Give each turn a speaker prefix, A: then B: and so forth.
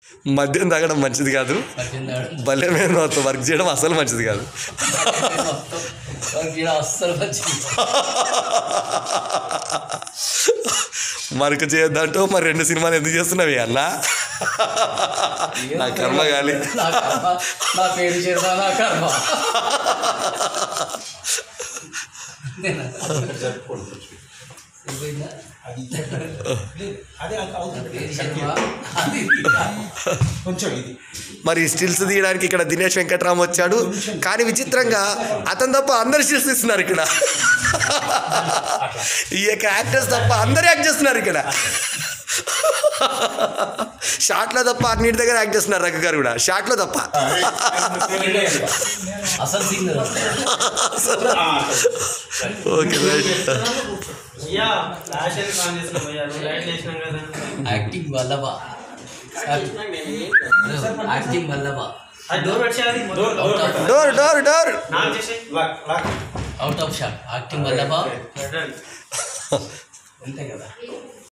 A: మద్యం తాగడం మంచిది కాదు
B: పద్దెనిమిది
A: భలే మీద వర్క్ చేయడం అసలు మంచిది కాదు
B: మొత్తం అస్సలు వచ్చింది
A: మరక చేయొద్దంటూ మరి రెండు సినిమాలు ఎందుకు చేస్తున్నావి అన్న నా కర్మ గాలి
B: నా కర్మ నా పేరు చేరుదా నా కర్మ అంతేనా? సరిపోయిందా?
C: అదే అంత అవుతుంది
B: పేరు శర్మ, అది
C: కొంచెం ఇది
A: మరి స్టిల్స్ తీయడానికి ఇక్కడ దినేష్ వెంకట్రామ్ వచ్చాడు కానీ విచిత్రంగా అతను తప్ప అందరు స్టిల్స్ ఇస్తున్నారు ఇక్కడ ఈ యొక్క యాక్టర్స్ తప్ప అందరు యాక్ట్ చేస్తున్నారు ఇక్కడ షార్ట్లో తప్ప అన్నిటి దగ్గర యాక్ట్ చేస్తున్నారు రఘు గారు కూడా షార్ట్లో తప్ప
B: అసలు సింగర్
A: ఓకే రైట్
D: అయ్యా లాస్ట్ టైం కాల్ చేసిన భయ్యా నువ్వు లైట్ చేసినాం కదా
B: యాక్టింగ్ వల్లవా యాక్టింగ్ వల్లవా
D: అది డోర్ వచ్చేది door door
A: door door door
D: నాకు చేసే
C: lock lock
B: out of shot acting వల్లవా
D: పెట్టండి
B: అంతే కదా